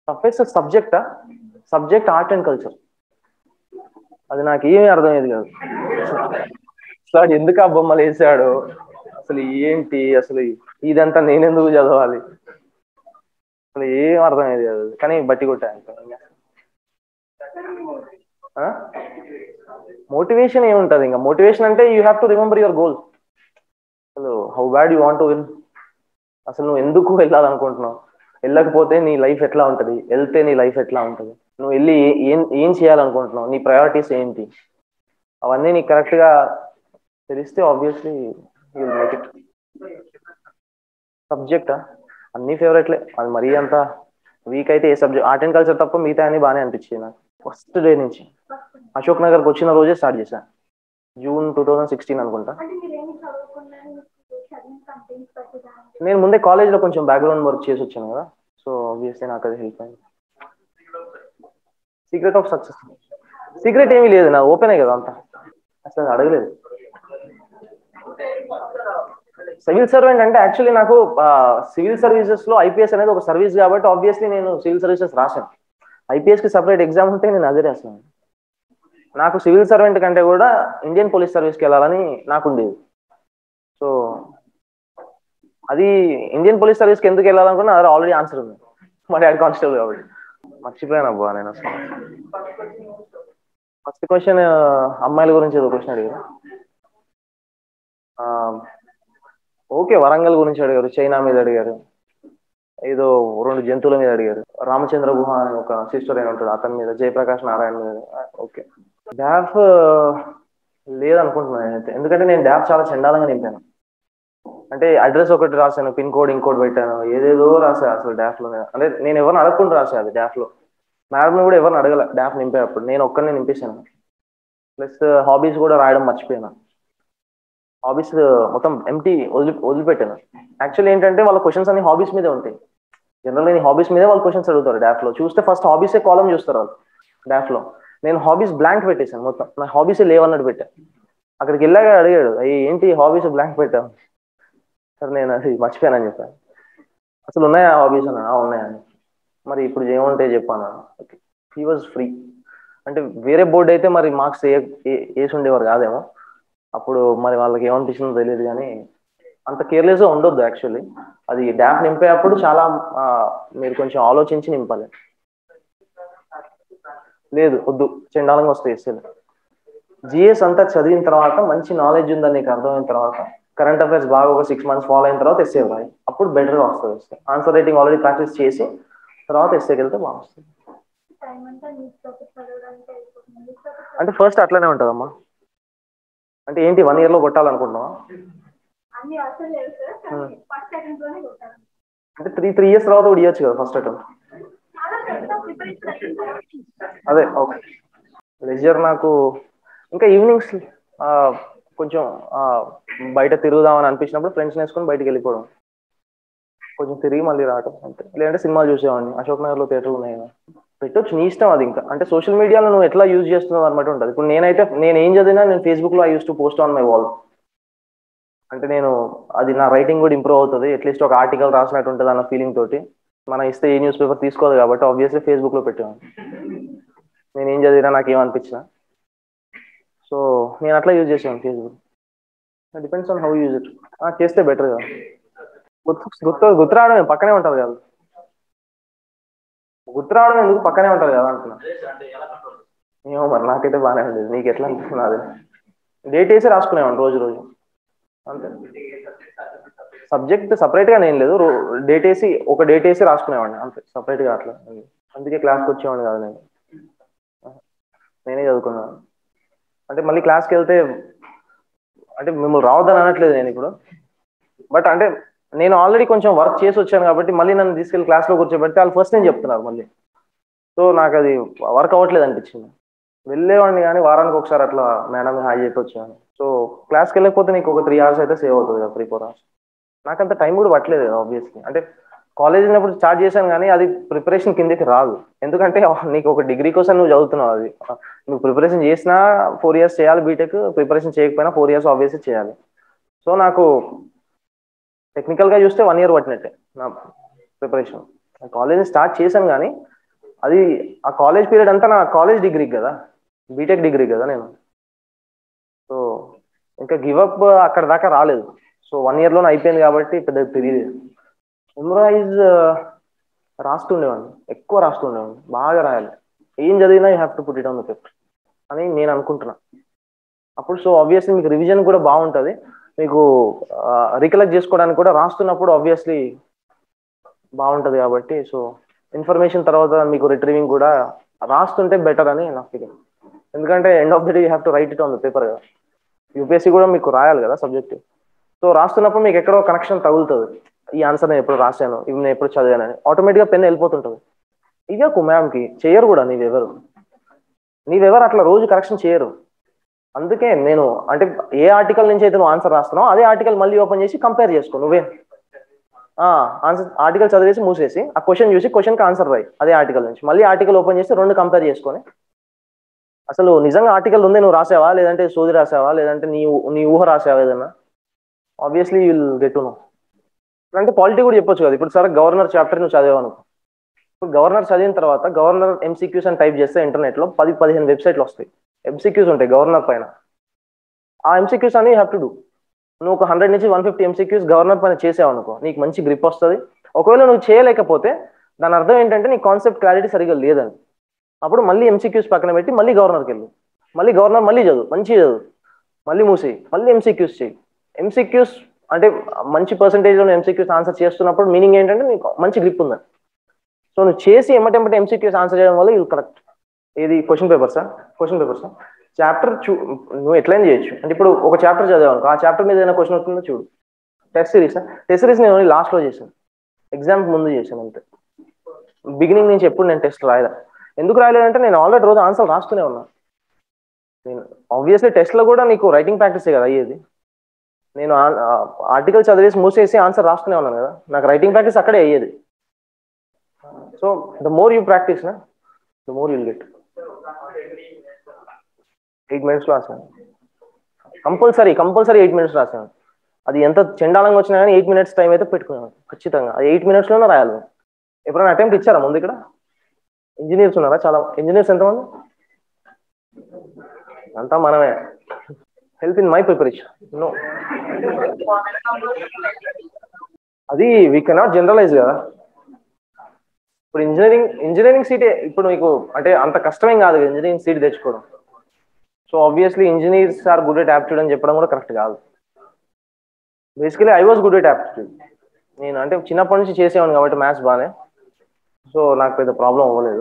Toughest సబ్జెక్టా subject art and culture అది నాకు ఏమీ అర్థమయ్యేది కాదు సార్ ఎందుకు ఆ బొమ్మలు వేసాడు అసలు ఏంటి అసలు ఇదంతా నేనెందుకు చదవాలి అసలు ఏం అర్థమయ్యేది కాదు కానీ బట్టి కొట్టాను మోటివేషన్ ఏముంటది ఇంకా మోటివేషన్ అంటే you have to remember your goal అసలు how bad you want to win అసలు నువ్వు ఎందుకు వెళ్ళాలనుకుంటున్నావు వెళ్ళకపోతే నీ లైఫ్ ఎట్లా ఉంటుంది వెళ్తే నీ లైఫ్ ఎట్లా ఉంటుంది నువ్వు వెళ్ళి ఏం ఏం చేయాలనుకుంటున్నావు నీ ప్రయారిటీస్ ఏంటి అవన్నీ నీకు కరెక్ట్గా తెలిస్తే ఆబ్వియస్లీ విల్ మేక్ ఇట్ సబ్జెక్టా అన్ని ఫేవరెట్లే అది మరీ అంత వీక్ అయితే ఏ సబ్జెక్ట్ ఆర్ట్ అండ్ కల్చర్ తప్ప మిగతా అన్ని బాగానే అనిపించింది నాకు ఫస్ట్ డే నుంచి అశోక్ నగర్కి వచ్చిన రోజే స్టార్ట్ చేశాను జూన్ టూ థౌజండ్ సిక్స్టీన్ అనుకుంటా అంటే మీరేమి చదువుకున్నా చదివిన కంటెంట్స్ బట్టి దాని నేను ముందే కాలేజ్లో కొంచెం బ్యాక్గ్రౌండ్ వర్క్ చేసి వచ్చాను కదా సో ఆబ్వియస్లీ నాకు అది హెల్ప్ అయింది సీక్రెట్ ఆఫ్ సక్సెస్ సీక్రెట్ ఏమీ లేదు నా ఓపెనే కదా అంతా అసలు అడగలేదు సివిల్ సర్వెంట్ అంటే యాక్చువల్లీ నాకు సివిల్ సర్వీసెస్ లో ఐపీఎస్ అనేది ఒక సర్వీస్ కాబట్టి ఆబ్వియస్లీ నేను సివిల్ సర్వీసెస్ రాశాను ఐపీఎస్ కి సపరేట్ ఎగ్జామ్ ఉంటే నేను అదే రాశాను నాకు సివిల్ సర్వెంట్ కంటే కూడా ఇండియన్ పోలీస్ సర్వీస్కి వెళ్ళాలని నాకు ఉండేది సో అది ఇండియన్ పోలీస్ సర్వీస్కి ఎందుకు వెళ్ళాలనుకున్నా అది ఆల్రెడీ ఆన్సర్ ఉంది మా డాడీ కానిస్టేబుల్ కాబట్టి మర్చిపోయాను అబ్బా నేను అసలు ఫస్ట్ క్వశ్చన్ అమ్మాయిల గురించి ఏదో క్వశ్చన్ అడిగారు ఓకే వరంగల్ గురించి అడిగారు చైనా మీద అడిగారు ఏదో రెండు జంతువుల మీద అడిగారు రామచంద్ర గుహ అని ఒక సిస్టర్ అయిన ఉంటాడు అతని మీద జయప్రకాష్ నారాయణ మీద ఓకే డాఫ్ లేదనుకుంటున్నాను నేనైతే ఎందుకంటే నేను డాఫ్ చాలా చండాలంగా నింపాను అంటే అడ్రస్ ఒకటి రాశాను పిన్ కోడ్ ఇంకోటి పెట్టాను ఏదేదో రాసా అసలు డాఫ్ లో అంటే నేను ఎవరిని అడగకుండా రాసా అది డాఫ్ లో మేడం కూడా ఎవరిని అడగల డాఫ్ నింపేటప్పుడు నేను ఒక్కరిని నింపేశాను ప్లస్ హాబీస్ కూడా రాయడం మర్చిపోయాను హాబీస్ మొత్తం ఎంటీ వదిలి వదిలిపెట్టాను యాక్చువల్లీ ఏంటంటే వాళ్ళ క్వశ్చన్స్ అన్ని హాబీస్ మీదే ఉంటాయి జనరల్ నేను హాబీస్ మీదే వాళ్ళు క్వశ్చన్స్ అడుగుతారు డాఫ్ లో చూస్తే ఫస్ట్ హాబీసే కాలం చూస్తారు వాళ్ళు డాఫ్ లో నేను హాబీస్ బ్లాంక్ పెట్టేశాను మొత్తం నా హాబీసే లేవన్నట్టు పెట్టాను అక్కడికి వెళ్ళాక అడిగాడు అయ్యి ఏంటి హాబీస్ బ్లాంక్ పెట్టావు సార్ నేను అది మర్చిపోయానని చెప్పాను అసలు ఉన్నాయా హాబీస్ అన్న ఉన్నాయని మరి ఇప్పుడు ఏముంటాయి చెప్పాను హీ వాజ్ ఫ్రీ అంటే వేరే బోర్డు అయితే మరి మార్క్స్ ఏ వేసి ఉండేవారు కాదేమో అప్పుడు మరి వాళ్ళకి ఏమనిపించిందో తెలియదు కానీ అంత కేర్లెస్గా ఉండొద్దు యాక్చువల్లీ అది డ్యాప్ నింపేటప్పుడు చాలా ఆ, మీరు కొంచెం ఆలోచించి నింపాలి లేదు వద్దు చండాలంగా వస్తాయి ఎస్ఏలు జిఎస్ అంతా చదివిన తర్వాత మంచి నాలెడ్జ్ ఉందని నీకు అర్థమైన తర్వాత కరెంట్ అఫైర్స్ బాగా ఒక సిక్స్ మంత్స్ ఫాలో అయిన తర్వాత ఎస్ఏ రాయి అప్పుడు బెటర్గా వస్తుంది ఆన్సర్ రైటింగ్ ఆల్రెడీ ప్రాక్టీస్ చేసి తర్వాత ఎస్ఏకి వెళ్తే బాగా వస్తుంది టైం అంతా న్యూస్ పేపర్ చదవడానికి అయిపోతుంది న్యూస్ పేపర్ అంటే ఫస్ట్ అట్లనే ఉంటుందమ్మా అంటే ఏంటి వన్ ఇయర్లో కొట్టాలనుకుంటున్నావా అన్ని అసలు లేవు సార్ కానీ ఫస్ట్ అటెంప్ట్ లోనే కొట్టాను అంటే త్రీ త్రీ ఇయర్స్ తర్వాత కూడా ఇవ్వచ్చు కదా ఫస్ట్ అటెంప్ట్ చాలా పెద్ద ప్రిపరేషన్ అదే ఓకే లెజర్ నాకు ఇంకా ఈవినింగ్స్ కొంచెం ఆ, బయట తిరుగుదామని అనిపించినప్పుడు ఫ్రెండ్స్ వేసుకొని బయటికి వెళ్ళిపోవడం కొంచెం తిరిగి మళ్ళీ రావటం అంతే లేదంటే సినిమాలు చూసేవాడిని అశోక్ నగర్లో థియేటర్లు ఉన్నాయి కదా పెట్టొచ్చు నీ ఇష్టం అది ఇంకా అంటే సోషల్ మీడియాలో నువ్వు ఎట్లా యూజ్ చేస్తున్నావు అనమాట ఉంటుంది ఇప్పుడు నేనైతే నేను ఏం చదివినా నేను ఫేస్బుక్లో I use to post on my wall అంటే నేను అది నా రైటింగ్ కూడా ఇంప్రూవ్ అవుతుంది అట్లీస్ట్ ఒక ఆర్టికల్ రాసినట్టు ఉంటుంది అన్న ఫీలింగ్ తోటి మనం ఇస్తే ఏ న్యూస్ పేపర్ తీసుకోదు కాబట్టి ఆబ్వియస్లీ ఫేస్బుక్లో పెట్టేవాడిని నేను ఏం చదివినా నాకు ఏమనిపించినా సో నేను అట్లా యూజ్ చేసాను Facebook depends on how use it చేస్తే బెటర్ కదా గుర్తు గుర్తు గుర్తు రావడం పక్కనే ఉంటుంది కదా గుర్తు రావడం ఎందుకు పక్కనే ఉంటుంది కదా అంటున్నా ఏమో మరి నాకైతే బాగానే ఉండేది నీకు ఎట్లా అనిపిస్తుంది అది డేట్ వేసి రాసుకునేవాడిని రోజు రోజు అంతే సబ్జెక్ట్ సపరేట్ గా నేను లేదు డేట్ వేసి ఒక డేట్ వేసి రాసుకునేవాడిని అంతే సపరేట్ గా అట్లా అందుకే క్లాస్కి వచ్చేవాడిని కాదు నేను నేనే చదువుకున్నాను అంటే మళ్ళీ క్లాస్కి వెళ్తే అంటే మిమ్మల్ని రావద్దని అనట్లేదు నేను ఇప్పుడు బట్ అంటే నేను ఆల్రెడీ కొంచెం వర్క్ చేసి వచ్చాను కాబట్టి మళ్ళీ నన్ను తీసుకెళ్ళి క్లాస్లో కూర్చోబెడితే వాళ్ళు ఫస్ట్ నేను చెప్తున్నారు మళ్ళీ సో నాకు అది వర్క్ అవ్వట్లేదు అనిపించింది వెళ్ళేవాడిని కానీ వారానికి ఒకసారి అట్లా మేడం హాయ్ చెప్పి వచ్చాను సో క్లాస్కి వెళ్ళకపోతే నీకు ఒక త్రీ అవర్స్ అయితే సేవ్ అవుతుంది కదా త్రీ ఫోర్ అవర్స్ నాకు అంత టైం కూడా పట్టలేదు ఆబ్వియస్లీ అంటే కాలేజ్ ఉన్నప్పుడు స్టార్ట్ చేశాను కానీ అది ప్రిపరేషన్ కిందకి రాదు ఎందుకంటే నీకు ఒక డిగ్రీ కోసం నువ్వు చదువుతున్నావు అది నువ్వు ప్రిపరేషన్ చేసినా ఫోర్ ఇయర్స్ చేయాలి బీటెక్ ప్రిపరేషన్ చేయకపోయినా ఫోర్ ఇయర్స్ ఆబ్వియస్లీ చేయాలి సో నాకు టెక్నికల్గా చూస్తే వన్ ఇయర్ పట్టినట్టే నా ప్రిపరేషన్ కాలేజ్ స్టార్ట్ చేశాను కానీ అది ఆ కాలేజ్ పీరియడ్ అంతా నా కాలేజ్ డిగ్రీ కదా బీటెక్ డిగ్రీ కదా నేను సో ఇంకా గివప్ అక్కడ దాకా రాలేదు సో వన్ ఇయర్లోనే అయిపోయింది కాబట్టి పెద్దగా తెలియదు మెమరైజ్ రాస్తుండేవాడిని ఎక్కువ రాస్తుండేవాడిని బాగా రాయాలి ఏం చదివినా you have to put it on the paper అని నేను అనుకుంటున్నా అప్పుడు సో ఆబ్వియస్లీ మీకు రివిజన్ కూడా బాగుంటుంది మీకు రికలెక్ట్ చేసుకోవడానికి కూడా రాస్తున్నప్పుడు ఆబ్వియస్లీ బాగుంటుంది కాబట్టి సో ఇన్ఫర్మేషన్ తర్వాత మీకు రిట్రీవింగ్ కూడా రాస్తుంటే బెటర్ అని నా ఫీలింగ్ ఎందుకంటే end of the day you have to write it on the paper కదా యూపీఎస్సీ కూడా మీకు రాయాలి కదా సబ్జెక్ట్ సో రాస్తున్నప్పుడు మీకు ఎక్కడో కనెక్షన్ తగులుతుంది ఈ ఆన్సర్ నేను ఎప్పుడు రాశాను ఇవి నేను ఎప్పుడు చదివానని ఆటోమేటిక్గా పెన్ వెళ్ళిపోతుంటుంది ఇవ్వకు మ్యామ్కి చేయరు కూడా నీవెవరు నీవెవరు అట్లా రోజు కరెక్షన్ చేయరు అందుకే నేను అంటే ఏ ఆర్టికల్ నుంచి అయితే నువ్వు ఆన్సర్ రాస్తున్నావు అదే ఆర్టికల్ మళ్ళీ ఓపెన్ చేసి కంపేర్ చేసుకో నువ్వే ఆన్సర్ ఆర్టికల్ చదివేసి మూసేసి ఆ క్వశ్చన్ చూసి క్వశ్చన్కి ఆన్సర్ రాయి అదే ఆర్టికల్ నుంచి మళ్ళీ ఆర్టికల్ ఓపెన్ చేసి రెండు కంపేర్ చేసుకొని అసలు నిజంగా ఆర్టికల్ ఉంది నువ్వు రాసావా లేదంటే సోది రాసావా లేదంటే నీ నీ ఊహ రాసావా ఏదన్నా obviously will get to know అంటే పాలిటీ కూడా చెప్పొచ్చు కదా ఇప్పుడు సరే గవర్నర్ చాప్టర్ నువ్వు చదివావు అనుకో ఇప్పుడు గవర్నర్ చదివిన తర్వాత గవర్నర్ ఎంసీక్యూస్ అని టైప్ చేస్తే ఇంటర్నెట్లో పది పదిహేను వెబ్సైట్లు వస్తాయి ఎంసీక్యూస్ ఉంటాయి గవర్నర్ పైన ఆ ఎంసీక్యూస్ అని హ్యావ్ టు డూ నువ్వు ఒక హండ్రెడ్ నుంచి వన్ ఫిఫ్టీ ఎంసీక్యూస్ గవర్నర్ పైన చేసావు అనుకో నీకు మంచి గ్రిప్ వస్తుంది ఒకవేళ నువ్వు చేయలేకపోతే దాని అర్థం ఏంటంటే నీ కాన్సెప్ట్ క్లారిటీ సరిగా లేదని అప్పుడు మళ్ళీ ఎంసీక్యూస్ పక్కన పెట్టి మళ్ళీ గవర్నర్కి వెళ్ళు మళ్ళీ గవర్నర్ మళ్ళీ చదువు మంచి చదువు మళ్ళీ మూసేయి మళ్ళీ ఎంసీక్యూస్ చేయి ఎంసీక్యూస్ అంటే మంచి పర్సంటేజ్లో ఎంసీక్యూస్ ఆన్సర్ చేస్తున్నప్పుడు మీనింగ్ ఏంటంటే నీకు మంచి గ్రిప్ ఉందని సో నువ్వు చేసి ఎమ్మటెమ్మటే ఎంసీక్యూస్ ఆన్సర్ చేయడం వల్ల ఇది కరెక్ట్ ఏది క్వశ్చన్ పేపర్సా క్వశ్చన్ పేపర్సా చాప్టర్ చూ నువ్వు ఎట్లయినా చేయొచ్చు అంటే ఇప్పుడు ఒక చాప్టర్ చదివాను ఆ చాప్టర్ మీద ఏదైనా క్వశ్చన్ వస్తుందో చూడు టెస్ట్ సిరీస్ టెస్ట్ సిరీస్ నేను ఓన్లీ లాస్ట్లో చేశాను ఎగ్జామ్ ముందు చేశాను అంతే బిగినింగ్ నుంచి ఎప్పుడు నేను టెస్ట్ రాయలే ఎందుకు రాయలేదంటే నేను ఆల్రెడీ రోజు ఆన్సర్ రాస్తూనే ఉన్నా నేను ఆబ్వియస్లీ టెస్ట్లో కూడా నీకు రైటింగ్ ప్రాక్టీసే కదా అయ్యేది నేను ఆర్టికల్ చదివేసి మూసేసి ఆన్సర్ రాస్తూనే ఉన్నాను కదా నాకు రైటింగ్ ప్రాక్టీస్ అక్కడే అయ్యేది so the more you practice నా the more you'll get eight మినిట్స్లో రాశాను కంపల్సరీ కంపల్సరీ ఎయిట్ మినిట్స్ రాశాను అది ఎంత చెండాలంగా వచ్చినా కానీ ఎయిట్ మినిట్స్ టైం అయితే పెట్టుకున్నాను ఖచ్చితంగా అది ఎయిట్ మినిట్స్లోనే రాయాలి ఎప్పుడైనా అటెంప్ట్ ఇచ్చారా ముందు ఇక్కడ ఇంజనీర్స్ ఉన్నారా చాలా ఇంజనీర్స్ ఎంతమంది అంతా మనమే help in my preparation no అది వీ కెనాట్ జనరలైజ్ కదా ఇప్పుడు ఇంజనీరింగ్ ఇంజనీరింగ్ సీటే ఇప్పుడు మీకు అంటే అంత కష్టమేం కాదు ఇంజనీరింగ్ సీట్ తెచ్చుకోవడం so obviously engineers are good at aptitude అని చెప్పడం కూడా కరెక్ట్ కాదు basically I was good at aptitude నేను అంటే చిన్నప్పటి నుంచి చేసేవాను కాబట్టి మ్యాథ్స్ బాగానే సో నాకు పెద్ద ప్రాబ్లం అవ్వలేదు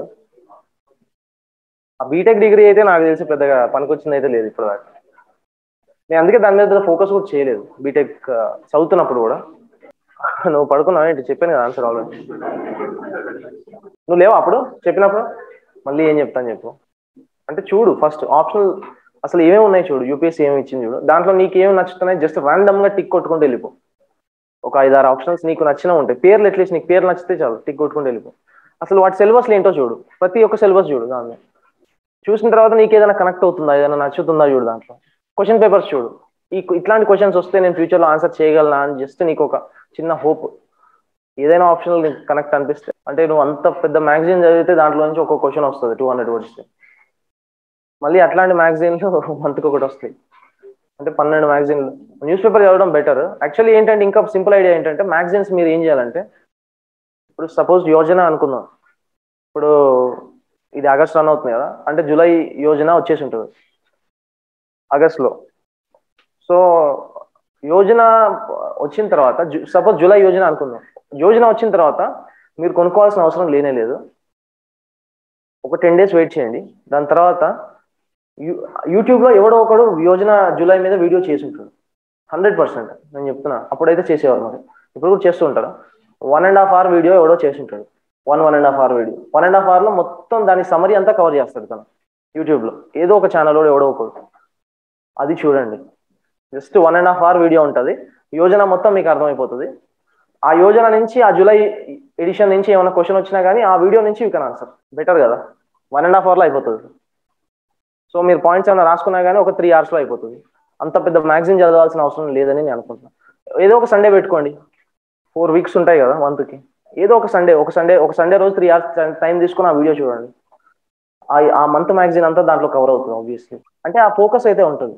ఆ బీటెక్ డిగ్రీ అయితే నాకు తెలిసి పెద్దగా పనికొచ్చింది అయితే లేదు ఇప్పుడు దాకా నేను అందుకే దాని మీద ఫోకస్ కూడా చేయలేదు బీటెక్ చదువుతున్నప్పుడు కూడా నువ్వు పడుకున్నావు ఏంటి చెప్పాను కదా ఆన్సర్ ఆల్రెడీ నువ్వు లేవా అప్పుడు చెప్పినప్పుడు మళ్ళీ ఏం చెప్తాను చెప్పు అంటే చూడు ఫస్ట్ ఆప్షనల్ అసలు ఏమేమి ఉన్నాయి చూడు యూపీఎస్సీ ఏమి ఇచ్చింది చూడు దాంట్లో నీకు ఏమి నచ్చుతున్నాయి జస్ట్ ర్యాండమ్ గా టిక్ కొట్టుకుంటూ వెళ్ళిపో ఒక ఐదారు ఆప్షన్స్ నీకు నచ్చిన ఉంటాయి పేర్లు ఎట్లీస్ట్ నీకు పేర్లు నచ్చితే చాలు టిక్ కొట్టుకుంటూ వెళ్ళిపో అసలు వాటి సిలబస్లు ఏంటో చూడు ప్రతి ఒక్క సిలబస్ చూడు దాన్ని చూసిన తర్వాత నీకు ఏదైనా కనెక్ట్ అవుతుందా ఏదైనా నచ్చుతుందా చూడు దాంట్లో క్వశ్చన్ పేపర్స్ చూడు ఈ ఇట్లాంటి క్వశ్చన్స్ వస్తే నేను ఫ్యూచర్లో ఆన్సర్ చేయగలనా అని జస్ట్ నీకు ఒక చిన్న హోప్ ఏదైనా ఆప్షనల్ నీకు కనెక్ట్ అనిపిస్తే అంటే నువ్వు అంత పెద్ద మ్యాగజైన్ చదివితే దాంట్లో నుంచి ఒక క్వశ్చన్ వస్తుంది టూ హండ్రెడ్ వర్డ్స్ మళ్ళీ అట్లాంటి మ్యాగజైన్లు మంత్కి ఒకటి వస్తాయి అంటే పన్నెండు మ్యాగజైన్లు న్యూస్ పేపర్ చదవడం బెటర్ యాక్చువల్లీ ఏంటంటే ఇంకా సింపుల్ ఐడియా ఏంటంటే మ్యాగజైన్స్ మీరు ఏం చేయాలంటే ఇప్పుడు సపోజ్ యోజన అనుకుందాం ఇప్పుడు ఇది ఆగస్ట్ రన్ అవుతుంది కదా అంటే జూలై యోజన వచ్చేసి ఉంటుంది ఆగస్ట్లో సో యోజన వచ్చిన తర్వాత సపోజ్ జూలై యోజన అనుకుందాం యోజన వచ్చిన తర్వాత మీరు కొనుక్కోవాల్సిన అవసరం లేనే లేదు ఒక టెన్ డేస్ వెయిట్ చేయండి దాని తర్వాత యూట్యూబ్లో ఎవడో ఒకడు యోజన జూలై మీద వీడియో చేసి ఉంటాడు హండ్రెడ్ పర్సెంట్ నేను చెప్తున్నా అప్పుడైతే చేసేవారు మరి ఇప్పుడు కూడా చేస్తూ ఉంటారు one and half hour video ఎవడో చేసి ఉంటాడు one one and half hour video one and half అవర్లో మొత్తం దాని సమరీ అంతా కవర్ చేస్తాడు తను యూట్యూబ్లో ఏదో ఒక ఛానల్లో ఎవడో ఒకడు అది చూడండి just one and half hour video ఉంటుంది యోజన మొత్తం మీకు అర్థమైపోతుంది ఆ యోజన నుంచి ఆ జూలై ఎడిషన్ నుంచి ఏమైనా క్వశ్చన్ వచ్చినా కానీ ఆ వీడియో నుంచి యూ కెన్ ఆన్సర్ బెటర్ కదా వన్ అండ్ హాఫ్ అవర్లో అయిపోతుంది సో మీరు పాయింట్స్ ఏమైనా రాసుకున్నా కానీ ఒక త్రీ అవర్స్లో అయిపోతుంది అంత పెద్ద మ్యాగజైన్ చదవాల్సిన అవసరం లేదని నేను అనుకుంటున్నాను ఏదో ఒక సండే పెట్టుకోండి ఫోర్ వీక్స్ ఉంటాయి కదా మంత్కి ఏదో ఒక సండే ఒక సండే ఒక సండే రోజు త్రీ అవర్స్ టైం తీసుకుని ఆ వీడియో చూడండి ఆ ఆ మంత్ మ్యాగజైన్ అంతా దాంట్లో కవర్ అవుతుంది ఆబ్వియస్లీ అంటే ఆ ఫోకస్ అయితే ఉంటుంది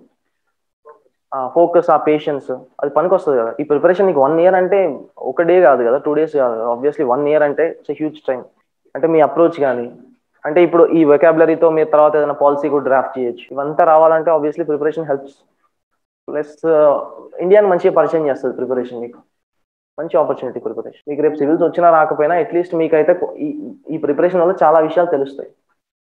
ఆ ఫోకస్ ఆ పేషెన్స్ అది పనికి వస్తుంది కదా ఈ ప్రిపరేషన్ నీకు వన్ ఇయర్ అంటే ఒక డే కాదు కదా టూ డేస్ కాదు ఆబ్వియస్లీ వన్ ఇయర్ అంటే ఇట్స్ హ్యూజ్ టైం అంటే మీ అప్రోచ్ కానీ అంటే ఇప్పుడు ఈ వెకాబులరీతో మీరు తర్వాత ఏదైనా పాలసీ కూడా డ్రాఫ్ట్ చేయొచ్చు ఇవంతా రావాలంటే ఆబ్వియస్లీ ప్రిపరేషన్ హెల్ప్స్ ప్లస్ ఇండియాని మంచిగా పరిచయం చేస్తుంది ప్రిపరేషన్ మీకు మంచి ఆపర్చునిటీ ప్రిపరేషన్ మీకు రేపు సివిల్స్ వచ్చినా రాకపోయినా అట్లీస్ట్ మీకైతే ఈ ఈ ప్రిపరేషన్ వల్ల చాలా విషయాలు తెలుస్తాయి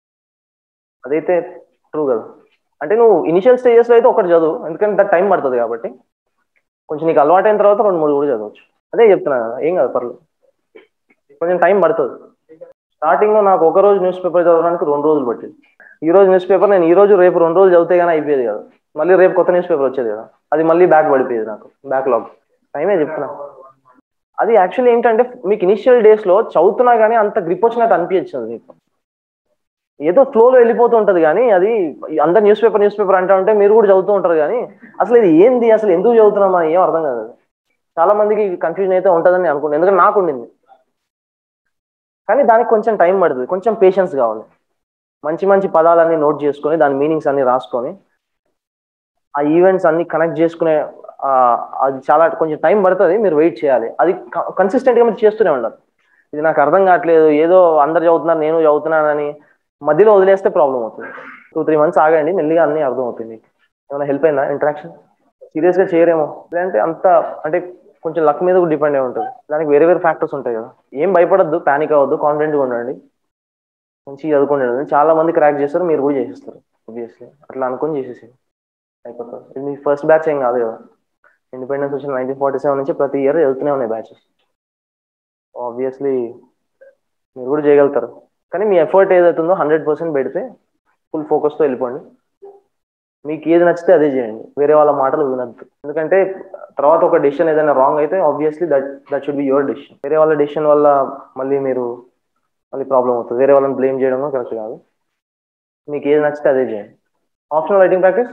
అదైతే ట్రూ కదా అంటే నువ్వు ఇనిషియల్ స్టేజెస్లో అయితే ఒకటి చదువు ఎందుకంటే దాని టైం పడుతుంది కాబట్టి కొంచెం నీకు అలవాటైన తర్వాత రెండు మూడు కూడా చదవచ్చు అదే చెప్తున్నా కదా ఏం కాదు పర్లేదు కొంచెం టైం పడుతుంది స్టార్టింగ్లో నాకు ఒక రోజు న్యూస్ పేపర్ చదవడానికి రెండు రోజులు పట్టింది ఈ రోజు న్యూస్ పేపర్ నేను ఈ రోజు రేపు రెండు రోజులు చదివితే కానీ అయిపోయేది కదా మళ్ళీ రేపు కొత్త న్యూస్ పేపర్ వచ్చేది కదా అది మళ్ళీ బ్యాక్ పడిపోయేది నాకు బ్యాక్లాగ్ టైమే చెప్తున్నా అది యాక్చువల్లీ ఏంటంటే మీకు ఇనిషియల్ డేస్లో చదువుతున్నా కానీ అంత గ్రిప్ వచ్చినట్టు అనిపించదు మీకు ఏదో ఫ్లోలో వెళ్ళిపోతూ ఉంటుంది కానీ అది అందరు న్యూస్ పేపర్ న్యూస్ పేపర్ అంటా ఉంటే మీరు కూడా చదువుతూ ఉంటారు కానీ అసలు ఇది ఏంది అసలు ఎందుకు చదువుతున్నాం అని ఏం అర్థం కాదు చాలా మందికి కన్ఫ్యూజన్ అయితే ఉంటుందని అనుకుంటున్నాను ఎందుకంటే నాకు ఉండింది కానీ దానికి కొంచెం టైం పడుతుంది కొంచెం పేషెన్స్ కావాలి మంచి మంచి పదాలన్నీ నోట్ చేసుకొని దాని మీనింగ్స్ అన్ని రాసుకొని ఆ ఈవెంట్స్ అన్ని కనెక్ట్ చేసుకునే అది చాలా కొంచెం టైం పడుతుంది మీరు వెయిట్ చేయాలి అది కన్సిస్టెంట్గా మీరు చేస్తూనే ఉండాలి ఇది నాకు అర్థం కావట్లేదు ఏదో అందరు చదువుతున్నారు నేను చదువుతున్నానని మధ్యలో వదిలేస్తే ప్రాబ్లం అవుతుంది టూ త్రీ మంత్స్ ఆగండి మెల్లిగా అన్ని అర్థం అవుతుంది మీకు ఏమైనా హెల్ప్ అయిందా ఇంట్రాక్షన్ సీరియస్గా చేయరేమో లేదంటే అంత అంటే కొంచెం లక్ మీద కూడా డిపెండ్ అయి ఉంటుంది దానికి వేరే వేరే ఫ్యాక్టర్స్ ఉంటాయి కదా ఏం భయపడద్దు ప్యానిక్ అవ్వద్దు కాన్ఫిడెంట్గా ఉండండి మంచిగా చదువుకోండి చాలా మంది క్రాక్ చేస్తారు మీరు కూడా చేసేస్తారు ఆబ్వియస్లీ అట్లా అనుకొని చేసేసి అయిపోతుంది ఇది మీ ఫస్ట్ బ్యాచ్ ఏం కాదు కదా ఇండిపెండెన్స్ వచ్చిన నైన్టీన్ ఫార్టీ సెవెన్ నుంచి ప్రతి ఇయర్ వెళ్తూనే ఉన్నాయి బ్యాచెస్ ఆబ్వియస్లీ మీరు కూడా చేయగలుగుతారు కానీ మీ ఎఫర్ట్ ఏదైతుందో హండ్రెడ్ పర్సెంట్ పెడితే ఫుల్ ఫోకస్తో వెళ్ళిపోండి మీకు ఏది నచ్చితే అదే చేయండి వేరే వాళ్ళ మాటలు వినద్దు ఎందుకంటే తర్వాత ఒక డెసిషన్ ఏదైనా రాంగ్ అయితే obviously that that should be your decision వేరే వాళ్ళ డెసిషన్ వల్ల మళ్ళీ మీరు మళ్ళీ ప్రాబ్లం అవుతుంది వేరే వాళ్ళని బ్లేమ్ చేయడం కరెక్ట్ కాదు మీకు ఏది నచ్చితే అదే చేయండి ఆప్షనల్ రైటింగ్ ప్రాక్టీస్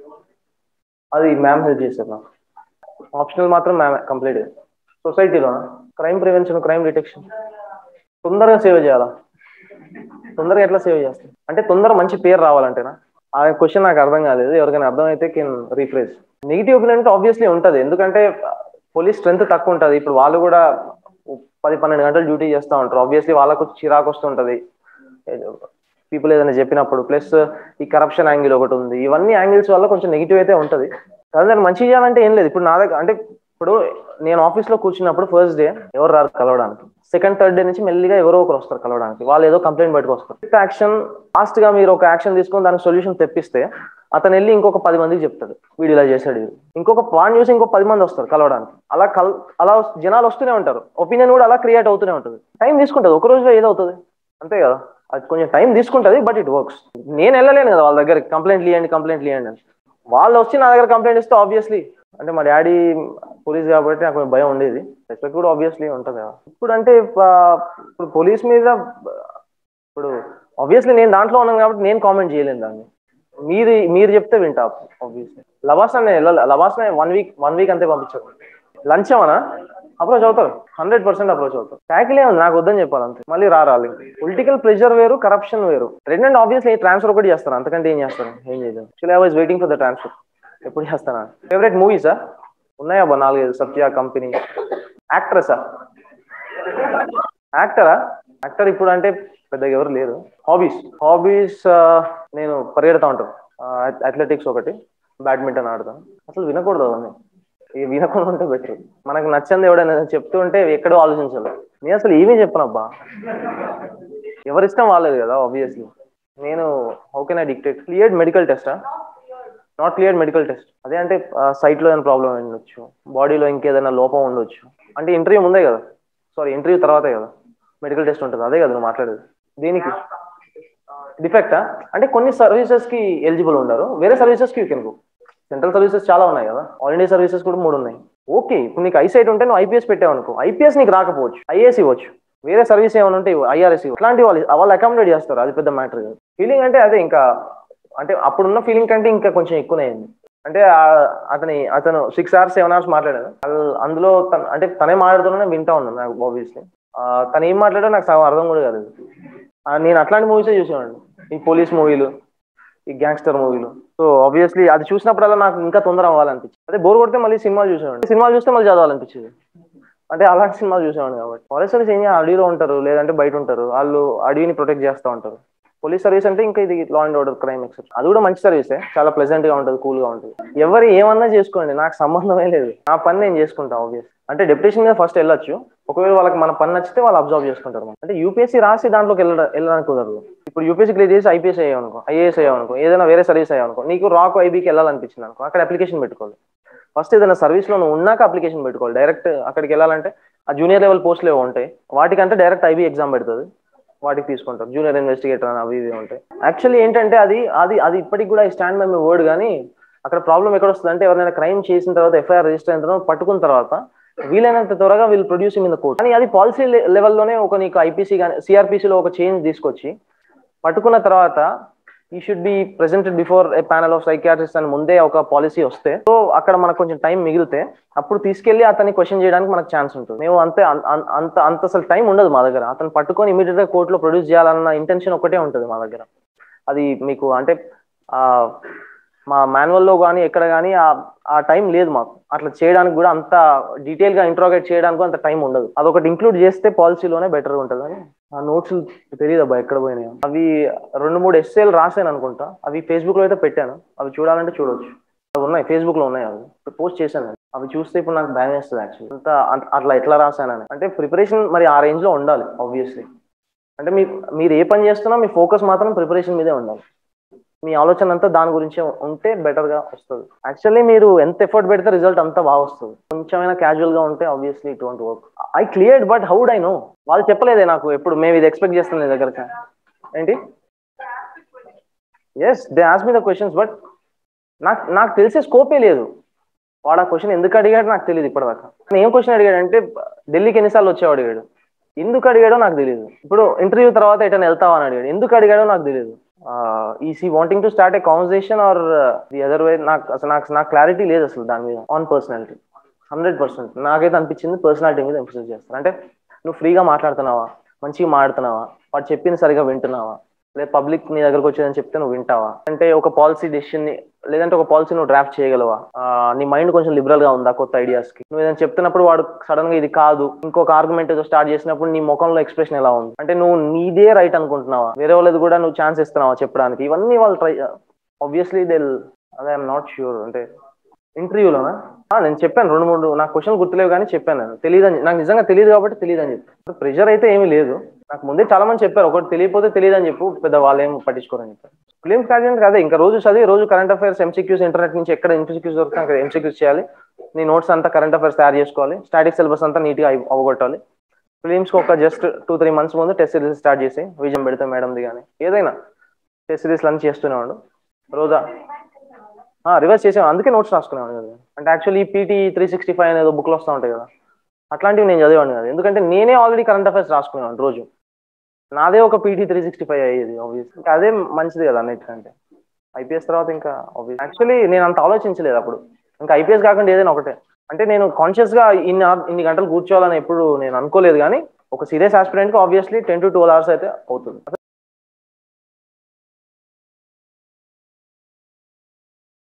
అది మ్యామ్ హెల్ప్ చేశారు నాకు ఆప్షనల్ మాత్రం మ్యామ్ కంప్లీట్ సొసైటీలో క్రైమ్ ప్రివెన్షన్ క్రైమ్ డిటెక్షన్ తొందరగా సేవ్ చేయాలా తొందరగా ఎట్లా సేవ్ చేస్తాం అంటే తొందర మంచి పేరు రావాలంటేనా ఆ క్వశ్చన్ నాకు అర్థం కాలేదు ఎవరికైనా అర్థమైతే కెన్ రీఫ్రెష్ నెగిటివ్ ఒపీనియన్ అంటే ఆబ్వియస్లీ ఉంటుంది ఎందుకంటే పోలీస్ స్ట్రెంత్ తక్కువ ఉంటుంది ఇప్పుడు వాళ్ళు కూడా పది పన్నెండు గంటలు డ్యూటీ చేస్తూ ఉంటారు ఆబ్వియస్లీ వాళ్ళకు చిరాకు వస్తుంటుంది పీపుల్ ఏదైనా చెప్పినప్పుడు ప్లస్ ఈ కరప్షన్ యాంగిల్ ఒకటి ఉంది ఇవన్నీ యాంగిల్స్ వల్ల కొంచెం నెగిటివ్ అయితే ఉంటుంది కానీ దాన్ని మంచి చేయాలంటే ఏం లేదు ఇప్పుడు నా దగ్గర అంటే ఇప్పుడు నేను ఆఫీస్లో కూర్చున్నప్పుడు ఫస్ట్ డే ఎవరు రారు కలవడానికి సెకండ్ థర్డ్ డే నుంచి మెల్లిగా ఎవరో ఒకరు వస్తారు కలవడానికి వాళ్ళు ఏదో కంప్లైంట్ పట్టుకొస్తారు యాక్షన్ లాస్ట్ గా మీరు ఒక యాక్షన్ తీసుకొని దానికి సొల్యూషన్ తెప్పిస్తే అతను వెళ్ళి ఇంకొక పది మందికి చెప్తాడు వీడు ఇలా చేశాడు ఇది ఇంకొక వాడిని చూసి ఇంకో పది మంది వస్తారు కలవడానికి అలా కల్ అలా జనాలు వస్తూనే ఉంటారు ఒపీనియన్ కూడా అలా క్రియేట్ అవుతూనే ఉంటుంది టైం తీసుకుంటుంది ఒక రోజులో ఏదవుతుంది అంతే కదా అది కొంచెం టైం తీసుకుంటుంది బట్ ఇట్ వర్క్స్ నేను వెళ్ళలేను కదా వాళ్ళ దగ్గర కంప్లైంట్లు ఇవ్వండి కంప్లైంట్లు ఇవ్వండి అని వాళ్ళు వచ్చి నా దగ్గర కంప్లైంట్ ఇస్తే ఆబ్వియస్లీ అంటే మా డాడీ పోలీస్ కాబట్టి నాకు కొంచెం భయం ఉండేది రెస్పెక్ట్ కూడా ఆబ్వియస్లీ ఉంటుంది కదా ఇప్పుడు అంటే ఇప్పుడు పోలీస్ మీద ఇప్పుడు ఆబ్వియస్లీ నేను దాంట్లో ఉన్నాను కాబట్టి నేను కామెంట్ చేయలేను దాన్ని మీరు మీరు చెప్తే వింటా ఆబ్వియస్లీ లవాస్ నేను వెళ్ళాలి లవాస్ వన్ వీక్ వన్ వీక్ అంతే పంపించారు లంచ్ ఏమన్నా అప్రోచ్ అవుతారు హండ్రెడ్ పర్సెంట్ అప్రోచ్ అవుతారు ట్యాకిల్ ఏముంది నాకు వద్దని చెప్పాలి అంతే మళ్ళీ రారాలి పొలిటికల్ ప్రెషర్ వేరు కరప్షన్ వేరు రెండంటే ఆబ్వియస్లీ ట్రాన్స్ఫర్ ఒకటి చేస్తారు అంతకంటే ఏం చేస్తారు ఏం చేయలేదు actually I was waiting for the transfer ఎప్పుడు చేస్తానా ఫేవరెట్ మూవీసా ఉన్నాయా బా నాలుగైదు సత్య కంపెనీ యాక్ట్రెసా యాక్టరా యాక్టర్ ఇప్పుడు అంటే పెద్దగా ఎవరు లేరు హాబీస్ హాబీస్ నేను పరిగెడతా ఉంటాను అథ్లెటిక్స్ ఒకటి బ్యాడ్మింటన్ ఆడతాను అసలు వినకూడదు అవన్నీ వినకుండా ఉంటే బెటర్ మనకు నచ్చింది ఎవడైనా చెప్తూ ఉంటే ఎక్కడో ఆలోచించాలి నేను అసలు ఏమీ చెప్పనబ్బా ఎవరిష్టం వాళ్ళది కదా ఆబ్వియస్లీ నేను how can I dictate cleared medical టెస్టా నాట్ క్లియర్ మెడికల్ టెస్ట్ అదే అంటే సైట్లో ఏదైనా ప్రాబ్లం ఉండొచ్చు బాడీలో ఇంకేదైనా లోపం ఉండొచ్చు అంటే ఇంటర్వ్యూ ముందే కదా సారీ ఇంటర్వ్యూ తర్వాతే కదా మెడికల్ టెస్ట్ ఉంటుంది అదే కదా నువ్వు మాట్లాడేది దేనికి డిఫెక్టా అంటే కొన్ని సర్వీసెస్కి ఎలిజిబుల్ ఉండరు వేరే సర్వీసెస్కి you can go central services చాలా ఉన్నాయి కదా ఆల్ ఇండియా సర్వీసెస్ కూడా మూడు ఉన్నాయి ఓకే ఇప్పుడు నీకు ఐసైట్ ఉంటే నువ్వు ఐపీఎస్ పెట్టావు అనుకో ఐపీఎస్ నీకు రాకపోవచ్చు ఐఏఎస్ ఇవ్వచ్చు వేరే సర్వీస్ ఏమైనా ఉంటే ఐఆర్ఎస్ ఇట్లాంటి వాళ్ళు వాళ్ళు అకామిడేట్ చేస్తారు అది పెద్ద మ్యాటర్ కాదు ఫీలింగ్ అంటే అదే ఇంకా అంటే అప్పుడున్న ఫీలింగ్ కంటే ఇంకా కొంచెం ఎక్కువనే అయింది అంటే అతని అతను సిక్స్ అవర్స్ సెవెన్ అవర్స్ మాట్లాడాడు అందులో తన అంటే తనే మాట్లాడుతున్నా వింటా ఉన్నాను నాకు ఆబ్వియస్లీ ఆ, తను ఏం మాట్లాడో నాకు సగం అర్థం కూడా కాలేదు ఆ, నేను అట్లాంటి మూవీసే చూసేవాడిని ఈ పోలీస్ మూవీలు ఈ గ్యాంగ్స్టర్ మూవీలు సో ఆబ్వియస్లీ అది చూసినప్పుడల్లా నాకు ఇంకా తొందర అవ్వాలనిపించింది అదే బోర్ కొడితే మళ్ళీ సినిమాలు చూసేవాడిని సినిమాలు చూస్తే మళ్ళీ చదవాలనిపించింది అంటే అలాంటి సినిమాలు చూసేవాడిని కాబట్టి ఫారెస్ట్ సర్వీస్ ఏం చేయాలి? అడవిలో ఉంటారు లేదంటే బయట ఉంటారు వాళ్ళు అడవిని ప్రొటెక్ట్ చేస్తూ ఉంటారు పోలీస్ సర్వీస్ అంటే ఇంకా ఇది law and order crime except అది కూడా మంచి సర్వీసే చాలా ప్లెజెంట్ గా ఉంటుంది కూల్ గా ఉంటుంది ఎవరు ఏమన్నా చేసుకోండి నాకు సంబంధమే లేదు నా పని నేను చేసుకుంటా ఆబ్వియస్ అంటే డెప్యుటేషన్ మీద ఫస్ట్ వెళ్ళొచ్చు ఒకవేళ వాళ్ళకి మన పని నచ్చితే వాళ్ళు అబ్జర్వ్ చేసుకుంటారు మనం. అంటే యూపీఎస్సీ రాసి దాంట్లోకి వెళ్ళ వెళ్ళడానికి కుదరదు ఇప్పుడు యూపీఎస్సీ క్లియర్ చేసి ఐపీఎస్ అయ్యావు అనుకో ఐఏఎస్ అయ్యావు అనుకో ఏదైనా వేరే సర్వీస్ అయ్యావు అనుకో నీకు రాకు ఐబీకి వెళ్ళాలనిపించింది అనుకో అక్కడ అప్లికేషన్ పెట్టుకోవాలి ఫస్ట్ ఏదైనా సర్వీస్ లో నువ్వు ఉన్నాక అప్లికేషన్ పెట్టుకోవాలి డైరెక్ట్ అక్కడికి వెళ్ళాలంటే ఆ జూనియర్ లెవెల్ పోస్టులు ఏవో ఉంటాయి వాటికంటే డైరెక్ట్ ఐబీ ఎగ్జామ్ పెడుతుంది వాటికి తీసుకుంటారు జూనియర్ ఇన్వెస్టిగేటర్ అని అవి ఇవి ఉంటాయి యాక్చువల్లీ ఏంటంటే అది అది అది ఇప్పటికి కూడా స్టాండ్ బై మై వర్డ్ కానీ అక్కడ ప్రాబ్లం ఎక్కడ వస్తుంది అంటే ఎవరైనా క్రైమ్ చేసిన తర్వాత ఎఫ్ఐఆర్ రిజిస్టర్ అయిన తర్వాత పట్టుకున్న తర్వాత వీలైనంత త్వరగా వీళ్ళు ప్రొడ్యూసింగ్ ఇన్ ద కోర్ట్ కానీ అది పాలసీ లెవెల్లోనే ఒక నీకు ఐపీసీ కానీ సిఆర్పిసిలో ఒక చేంజ్ తీసుకొచ్చి పట్టుకున్న తర్వాత ఈ should be presented before a panel of psychiatrist అని ముందే ఒక పాలసీ వస్తే సో అక్కడ మనకు కొంచెం టైం మిగిలితే అప్పుడు తీసుకెళ్లి అతన్ని క్వశ్చన్ చేయడానికి మనకు ఛాన్స్ ఉంటుంది మేము అంతే అన్- అన్- అంత అంత అసలు టైం ఉండదు మా దగ్గర అతను పట్టుకొని ఇమీడియట్ గా కోర్టులో ప్రొడ్యూస్ చేయాలన్న ఇంటెన్షన్ ఒకటే ఉంటుంది మా దగ్గర అది మీకు అంటే ఆ మా మాన్యువల్లో కానీ ఎక్కడ కానీ ఆ టైం లేదు మాకు అట్లా చేయడానికి కూడా అంత డీటెయిల్ గా ఇంట్రోగేట్ చేయడానికి అంత టైం ఉండదు అదొకటి ఇంక్లూడ్ చేస్తే పాలసీలోనే బెటర్ ఉంటుంది అని ఆ నోట్స్ తెలియదు అబ్బా ఎక్కడ పోయినాయి అవి రెండు మూడు ఎస్ఏలు రాశాను అనుకుంటా అవి ఫేస్బుక్ లో అయితే పెట్టాను అవి చూడాలంటే చూడొచ్చు అవి ఉన్నాయి ఫేస్బుక్ లో ఉన్నాయి అవి పోస్ట్ చేశాను నేను. అవి చూస్తే ఇప్పుడు నాకు భయం వేస్తుంది యాక్చువల్లీ అంత అట్- అట్లా ఎట్లా రాశానని అంటే ప్రిపరేషన్ మరి ఆ రేంజ్ లో ఉండాలి ఆబ్వియస్లీ అంటే మీ మీరు ఏ పని చేస్తున్నా మీ ఫోకస్ మాత్రం ప్రిపరేషన్ మీదే ఉండాలి మీ ఆలోచన అంతా దాని గురించే ఉంటే బెటర్ గా వస్తుంది యాక్చువల్లీ మీరు ఎంత ఎఫర్ట్ పెడితే రిజల్ట్ అంతా బాగా వస్తుంది కొంచెమైనా క్యాజువల్ గా ఉంటే obviously it won't work I cleared but how'd I know వాళ్ళు చెప్పలేదే నాకు ఎప్పుడు మేము ఇది ఎక్స్పెక్ట్ చేస్తాం నీ దగ్గర ఏంటి yes they ask me the questions but నాకు నాకు తెలిసే స్కోపే లేదు వాడు ఆ క్వశ్చన్ ఎందుకు అడిగాడు నాకు తెలియదు ఇప్పటిదాకా నేను ఏం క్వశ్చన్ అడిగాడు అంటే ఢిల్లీకి ఎన్నిసార్లు వచ్చావు అడిగాడు ఎందుకు అడిగాడో నాకు తెలియదు ఇప్పుడు ఇంటర్వ్యూ తర్వాత ఎటైనా వెళ్తావా అని అడిగాడు ఎందుకు అడిగాడో నాకు తెలియదు is he wanting to start a conversation or the other way నాకు అసలు నాకు నాకు క్లారిటీ లేదు అసలు దాని మీద ఆన్ పర్సనాలిటీ హండ్రెడ్ పర్సెంట్ నాకైతే అనిపించింది పర్సనాలిటీ మీద ఎంఫోసిస్ చేస్తాను అంటే నువ్వు ఫ్రీగా మాట్లాడుతున్నావా మంచిగా మాట్లాడుతున్నావా వాడు చెప్పింది సరిగా వింటున్నావా లేదా పబ్లిక్ నీ దగ్గరకు వచ్చేదని చెప్తే నువ్వు వింటావా అంటే ఒక పాలసీ డెసిషన్ ని లేదంటే ఒక పాలసీ నువ్వు డ్రాఫ్ట్ చేయగలవా ఆ, నీ మైండ్ కొంచెం లిబరల్ గా ఉందా కొత్త ఐడియాస్ కి నువ్వు ఏదైనా చెప్తున్నప్పుడు వాడు సడన్ గా ఇది కాదు ఇంకొక ఆర్గ్యుమెంట్ ఏదో స్టార్ట్ చేసినప్పుడు నీ ముఖంలో ఎక్స్ప్రెషన్ ఎలా ఉంది అంటే నువ్వు నీదే రైట్ అనుకుంటున్నావా వేరే వాళ్ళది కూడా నువ్వు ఛాన్స్ ఇస్తున్నావా చెప్పడానికి ఇవన్నీ వాళ్ళు ట్రై ఆబ్వియస్లీ దే అదే ఐఎమ్ నాట్ ష్యూర్ అంటే ఇంటర్వ్యూలోనా నేను చెప్పాను రెండు మూడు నాకు క్వశ్చన్ గుర్తులేవు కానీ చెప్పాను నేను తెలియదని నాకు నిజంగా తెలియదు కాబట్టి తెలియదు అని చెప్పి ప్రెషర్ అయితే ఏమీ లేదు నాకు ముందే చాలా మంది చెప్పారు ఒకటి తెలియకపోతే తెలియదు అని చెప్పు పెద్ద వాళ్ళు ఏం పట్టించుకోరని చెప్పారు ఫిలిం స్టార్టింగ్ అదే ఇంకా రోజు చదివి రోజు కరెంట్ అఫైర్స్ ఎంసీక్యూస్ ఇంటర్నెట్ నుంచి ఎక్కడ ఎంసీక్యూస్ దొరుకుతాయి అక్కడ ఎంసీక్యూస్ చేయాలి నీ నోట్స్ అంతా కరెంట్ అఫైర్స్ తయారు చేసుకోవాలి స్టాటిక్ సిలబస్ అంతా నీట్గా అవగొట్టాలి ఫిలిమ్స్ ఒక జస్ట్ టూ త్రీ మంత్స్ ముందు టెస్ట్ సిరీస్ స్టార్ట్ చేసి విజయం పెడితే మేడంది కానీ ఏదైనా టెస్ట్ సిరీస్ లంచ్ చేస్తున్నాడు రోజా రివర్స్ చేసాను అందుకే నోట్స్ రాసుకునేవాడు కదా అంటే actually PT three sixty five అనేది బుక్లో వస్తూ ఉంటాయి కదా అట్లాంటివి నేను చదివాను కదా ఎందుకంటే నేనే ఆల్రెడీ కరెంట్ అఫైర్స్ రాసుకునేవాడు రోజు నాదే ఒక పీటీ త్రీ సిక్స్టీ ఫైవ్ అయ్యేది ఆబ్వియస్ ఇంకా అదే మంచిది కదా అన్నిటికంటే ఐపీఎస్ తర్వాత ఇంకా ఆబ్వియస్ యాక్చువల్లీ నేను అంత ఆలోచించలేదు అప్పుడు ఇంకా ఐపీఎస్ కాకుండా ఏదైనా ఒకటే అంటే నేను కాన్షియస్ గా ఇన్ని hour- ఇన్ని గంటలు కూర్చోవాలని ఎప్పుడు నేను అనుకోలేదు కానీ ఒక సీరియస్ ఆస్పిరెంట్ కి obviously ten to twelve hours అయితే అవుతుంది